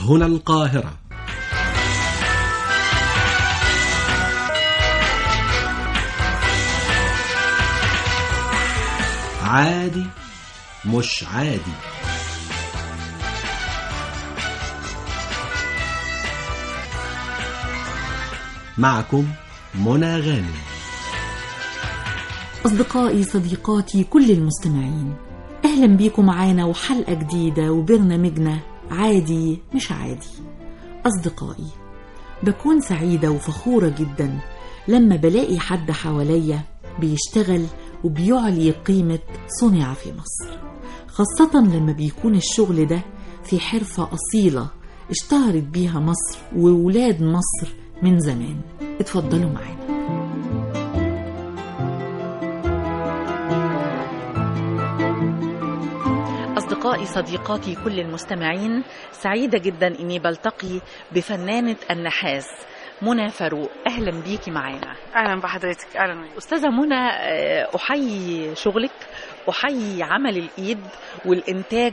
هنا القاهرة عادي مش عادي معكم منى غانم أصدقائي صديقاتي كل المستمعين أهلا بيكم معانا وحلقة جديدة وبرنامجنا عادي مش عادي أصدقائي بكون سعيدة وفخورة جدا لما بلاقي حد حواليا بيشتغل وبيعلي قيمة صنع في مصر خاصة لما بيكون الشغل ده في حرفة أصيلة اشتهرت بيها مصر وولاد مصر من زمان اتفضلوا معانا أصدقائي صديقاتي كل المستمعين سعيدة جدا إني بلتقي بفنانة النحاس منى فاروق أهلا بيكي معانا اهلا بحضرتك اهلا بيك. أستاذة منى آه، أحيي شغلك أحيي عمل الإيد والإنتاج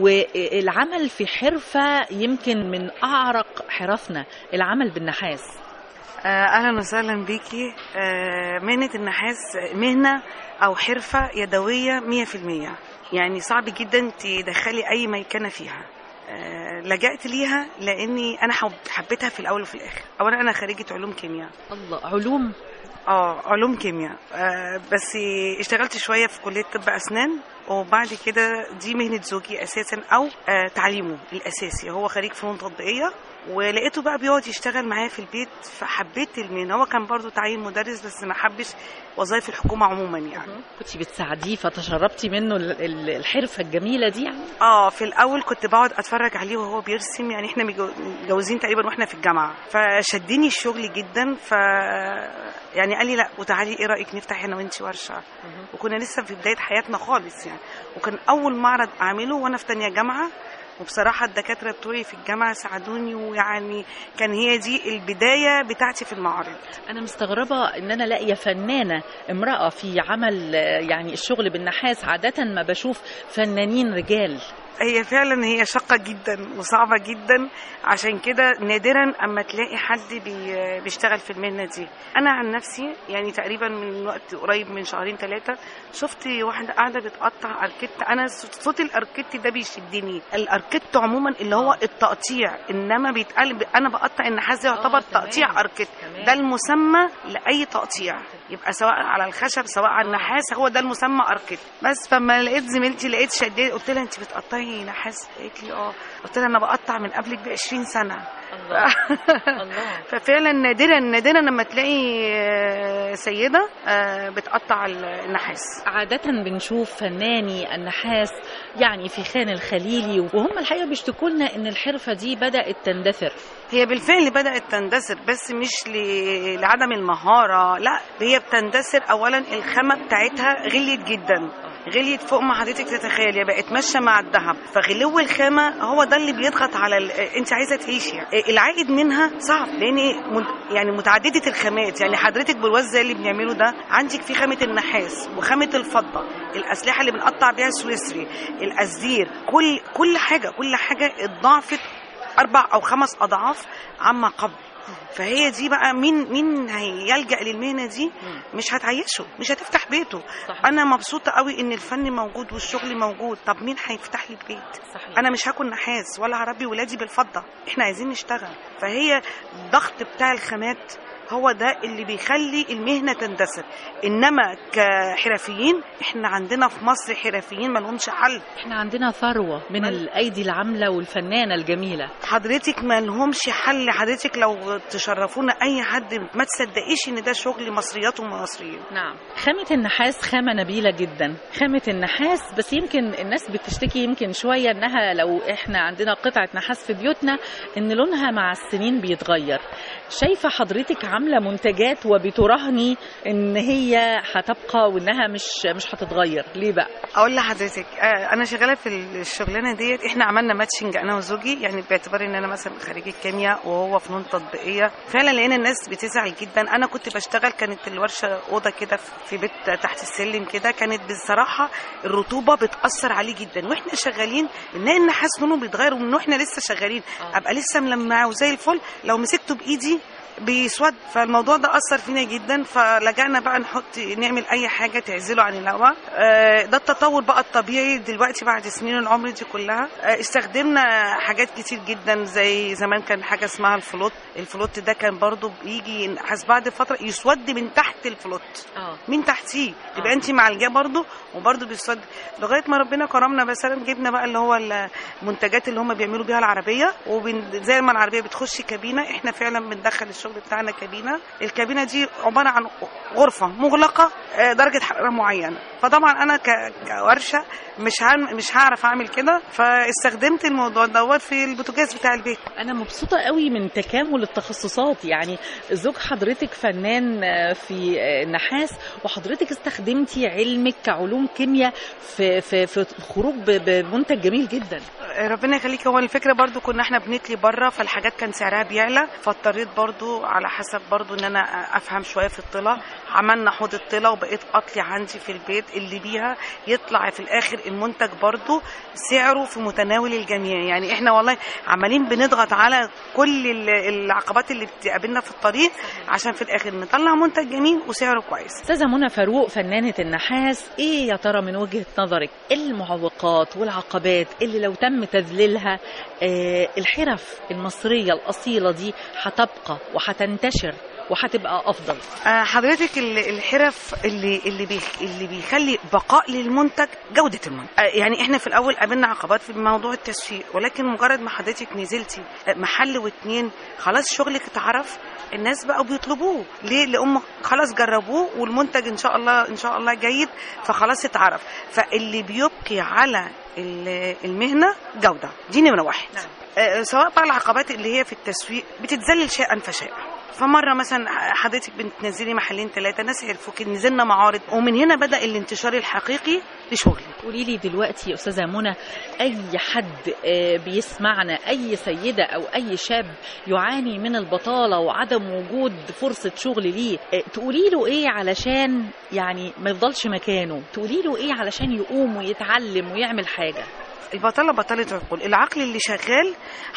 والعمل في حرفة يمكن من أعرق حرفنا العمل بالنحاس آه، اهلا وسهلا بيكي آه، مهنه النحاس مهنه او حرفه يدويه 100% يعني صعب جدا تدخلي اي ميكنه فيها آه، لجأت ليها لاني انا حب- حبيتها في الاول وفي الاخر اولا انا خريجه علوم كيمياء الله علوم اه علوم كيمياء آه بس اشتغلت شويه في كليه طب اسنان وبعد كده دي مهنه زوجي اساسا او آه تعليمه الاساسي هو خريج فنون تطبيقيه ولقيته بقى بيقعد يشتغل معايا في البيت فحبيت المهنه هو كان برضو تعيين مدرس بس ما حبش وظائف الحكومه عموما يعني كنت بتساعديه فتشربتي منه ال- ال- الحرفة الجميلة دي يعني اه في الاول كنت بقعد اتفرج عليه وهو بيرسم يعني احنا متجو- متجوزين تقريبا واحنا في الجامعه فشدني الشغل جدا ف يعني قال لي لا وتعالي ايه رايك نفتح هنا وانت ورشه وكنا لسه في بدايه حياتنا خالص يعني وكان اول معرض اعمله وانا في تانية جامعه وبصراحة الدكاترة بتوعي في الجامعة ساعدوني ويعني كان هي دي البداية بتاعتي في المعارض أنا مستغربة إن أنا لاقية فنانة امرأة في عمل آه، يعني الشغل بالنحاس عادة ما بشوف فنانين رجال هي فعلا هي شاقة جدا وصعبة جدا عشان كده نادرا اما تلاقي حد بي بيشتغل في المهنة دي انا عن نفسي يعني تقريبا من وقت قريب من شهرين ثلاثة شفت واحدة قاعدة بتقطع اركيت انا صوت الاركيت ده بيشدني الاركيت عموما اللي هو التقطيع انما بيتقال انا بقطع النحاس ده يعتبر تمام. تقطيع اركيت تمام. ده المسمى لاي تقطيع يبقى سواء على الخشب سواء على النحاس هو ده المسمى اركيت بس فما لقيت زميلتي لقيت شديد قلت لها انت بتقطعي نحاس قالت لي اه قلت لها انا بقطع من قبلك ب 20 سنه الله الله ففعلا نادرا نادرا لما تلاقي آه، سيده آه، بتقطع النحاس عادة بنشوف فناني النحاس يعني في خان الخليلي وهم الحقيقة بيشتكوا لنا إن الحرفة دي بدأت تندثر هي بالفعل بدأت تندثر بس مش ل- لعدم المهارة لا هي بتندثر أولا الخامة بتاعتها غليت جدا غليت فوق ما حضرتك تتخيلي بقت ماشيه مع الذهب فغلو الخامه هو ده اللي بيضغط على ال... انت عايزه تعيشي العائد منها صعب لان من... يعني متعدده الخامات يعني حضرتك بالوز زي اللي بنعمله ده عندك في خامه النحاس وخامه الفضه الاسلحه اللي بنقطع بيها السويسري الاسدير كل كل حاجه كل حاجه اتضاعفت اربع او خمس اضعاف عما قبل فهي دي بقى مين مين هيلجا للمهنه دي مش هتعيشه مش هتفتح بيته صحيح. انا مبسوطه قوي ان الفن موجود والشغل موجود طب مين هيفتح لي البيت صحيح. انا مش هاكل نحاس ولا هربي ولادي بالفضه احنا عايزين نشتغل فهي الضغط بتاع الخامات هو ده اللي بيخلي المهنه تندثر انما كحرفيين احنا عندنا في مصر حرفيين ما لهمش حل احنا عندنا ثروة من الأيدي العاملة والفنانة الجميلة حضرتك ما لهمش حل حضرتك لو تشرفونا اي حد ما تصدقيش ان ده شغل مصريات ومصريين نعم خامة النحاس خامة نبيلة جدا خامة النحاس بس يمكن الناس بتشتكي يمكن شوية انها لو احنا عندنا قطعة نحاس في بيوتنا ان لونها مع السنين بيتغير شايفة حضرتك عامله منتجات وبتراهني ان هي هتبقى وانها مش مش هتتغير ليه بقى اقول لحضرتك آه، انا شغاله في الشغلانه ديت احنا عملنا ماتشنج انا وزوجي يعني باعتبار ان انا مثلا خريجه كيمياء وهو فنون تطبيقيه فعلا لقينا الناس بتزعل جدا انا كنت بشتغل كانت الورشه اوضه كده في بيت تحت السلم كده كانت بصراحه الرطوبه بتاثر عليه جدا واحنا شغالين نلاقي النحاس لونه بيتغير ومن واحنا لسه شغالين آه. ابقى لسه ملمعه وزي الفل لو مسكته بايدي بيسود فالموضوع ده اثر فينا جدا فلجأنا بقى نحط نعمل اي حاجه تعزله عن الهواء آه، ده التطور بقى الطبيعي دلوقتي بعد سنين العمر دي كلها آه، استخدمنا حاجات كتير جدا زي زمان كان حاجه اسمها الفلوت الفلوت ده كان برضو بيجي ينحس بعد فتره يسود من تحت الفلوت اه من تحتيه آه. تبقى انت معالجاه برضو وبرضو بيسود لغايه ما ربنا كرمنا مثلا جبنا بقى اللي هو المنتجات اللي هم بيعملوا بيها العربيه وبن زي ما العربيه بتخش كابينه احنا فعلا بندخل الشغل بتاعنا كابينه الكابينه دي عباره عن غرفه مغلقه آه، درجه حراره معينه فطبعا انا ك- كورشه مش هعمل مش هعرف اعمل كده فاستخدمت الموضوع دوت في البوتاجاز بتاع البيت انا مبسوطه قوي من تكامل التخصصات يعني زوج حضرتك فنان آه، في آه، النحاس وحضرتك استخدمتي علمك كعلوم كيمياء في في في الخروج ب- بمنتج جميل جدا ربنا يخليك هو الفكره برضو كنا احنا بنتلي بره فالحاجات كان سعرها بيعلى فاضطريت برضو على حسب برضو ان انا افهم شويه في الطلا عملنا حوض الطلا وبقيت اطلي عندي في البيت اللي بيها يطلع في الاخر المنتج برضو سعره في متناول الجميع يعني احنا والله عمالين بنضغط على كل ال- العقبات اللي بتقابلنا في الطريق عشان في الاخر نطلع منتج جميل وسعره كويس استاذه منى فاروق فنانه النحاس ايه يا ترى من وجهه نظرك المعوقات والعقبات اللي لو تم تذليلها آه الحرف المصريه الاصيله دي هتبقى وهتنتشر وهتبقى افضل آه، حضرتك ال- الحرف اللي اللي بيخ اللي بيخلي بقاء للمنتج جوده المنتج آه، يعني احنا في الاول قابلنا عقبات في موضوع التسويق ولكن مجرد ما حضرتك نزلتي آه، محل واتنين خلاص شغلك اتعرف الناس بقوا بيطلبوه ليه لام خلاص جربوه والمنتج ان شاء الله ان شاء الله جيد فخلاص اتعرف فاللي بيبقي على ال- المهنه جوده دي نمره واحد نعم. آه، سواء بقى العقبات اللي هي في التسويق بتتذلل شيئا فشيئا فمره مثلا حضرتك بتنزلي محلين ثلاثه ناس عرفوك نزلنا معارض ومن هنا بدا الانتشار الحقيقي لشغلي قولي لي دلوقتي يا استاذه منى اي حد آه، بيسمعنا اي سيده او اي شاب يعاني من البطاله وعدم وجود فرصه شغل ليه آه، تقولي له ايه علشان يعني ما يفضلش مكانه تقولي له ايه علشان يقوم ويتعلم ويعمل حاجه البطاله بطاله عقول العقل اللي شغال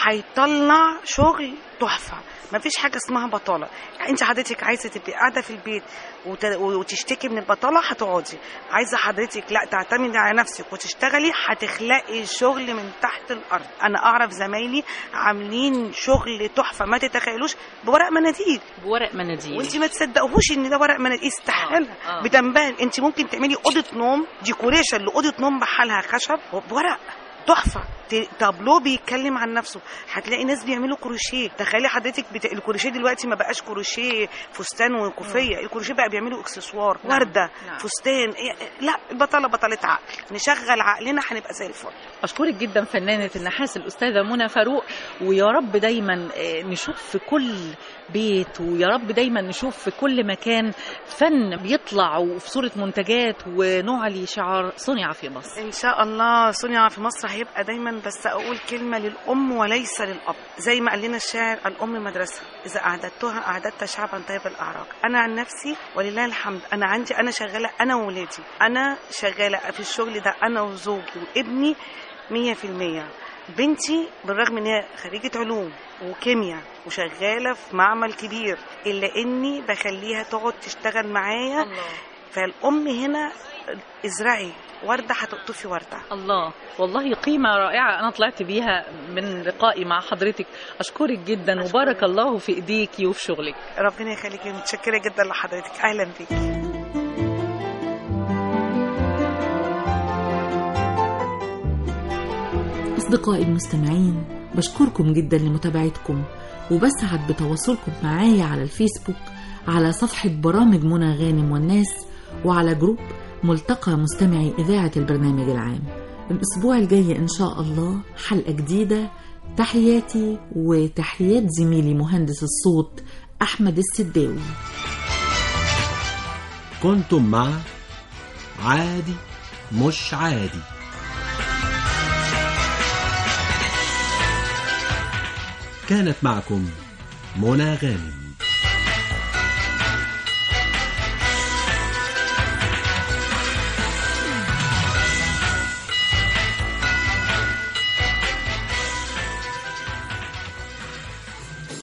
هيطلع شغل تحفه مفيش حاجه اسمها بطاله يعني انت حضرتك عايزه تبقي قاعده في البيت وت- وتشتكي من البطاله هتقعدي عايزه حضرتك لا تعتمدي على نفسك وتشتغلي هتخلقي شغل من تحت الارض انا اعرف زمايلي عاملين شغل تحفه ما تتخيلوش بورق مناديل بورق مناديل وانت ما تصدقوش ان ده ورق مناديل استحاله آه، آه. بتنبهر انت ممكن تعملي اوضه نوم ديكوريشن لاوضه نوم بحالها خشب بورق تحفه ت- تابلو بيتكلم عن نفسه هتلاقي ناس بيعملوا كروشيه تخيلي حضرتك بت... الكروشيه دلوقتي ما بقاش كروشيه فستان وكوفيه الكروشيه بقى بيعملوا اكسسوار نعم، ورده نعم. فستان إيه- لا البطاله بطله عقل نشغل عقلنا هنبقى زي الفل أشكرك جدا فنانة النحاس الأستاذة منى فاروق ويا رب دايما آه، نشوف في كل بيت ويا رب دايما نشوف في كل مكان فن بيطلع وفي صورة منتجات ونعلي شعار صنع في مصر ان شاء الله صنع في مصر هيبقى دايما بس اقول كلمه للام وليس للاب زي ما قال لنا الشاعر الام مدرسه اذا اعددتها اعددت شعبا طيب الاعراق انا عن نفسي ولله الحمد انا عندي انا شغاله انا وولادي انا شغاله في الشغل ده انا وزوجي وابني مية في المية بنتي بالرغم ان هي خريجة علوم وكيمياء وشغالة في معمل كبير الا اني بخليها تقعد تشتغل معايا الله فالام هنا ازرعي ورده هتقطفي ورده الله والله قيمة رائعة أنا طلعت بيها من لقائي مع حضرتك أشكرك جدا وبارك الله في إيديكي وفي شغلك ربنا يخليكي متشكره جدا لحضرتك اهلا بيكي أصدقائي المستمعين بشكركم جدا لمتابعتكم وبسعد بتواصلكم معايا على الفيسبوك على صفحة برامج منى غانم والناس وعلى جروب ملتقى مستمعي إذاعة البرنامج العام الأسبوع الجاي إن شاء الله حلقة جديدة تحياتي وتحيات زميلي مهندس الصوت أحمد السداوي كنتم مع عادي مش عادي كانت معكم منى غانم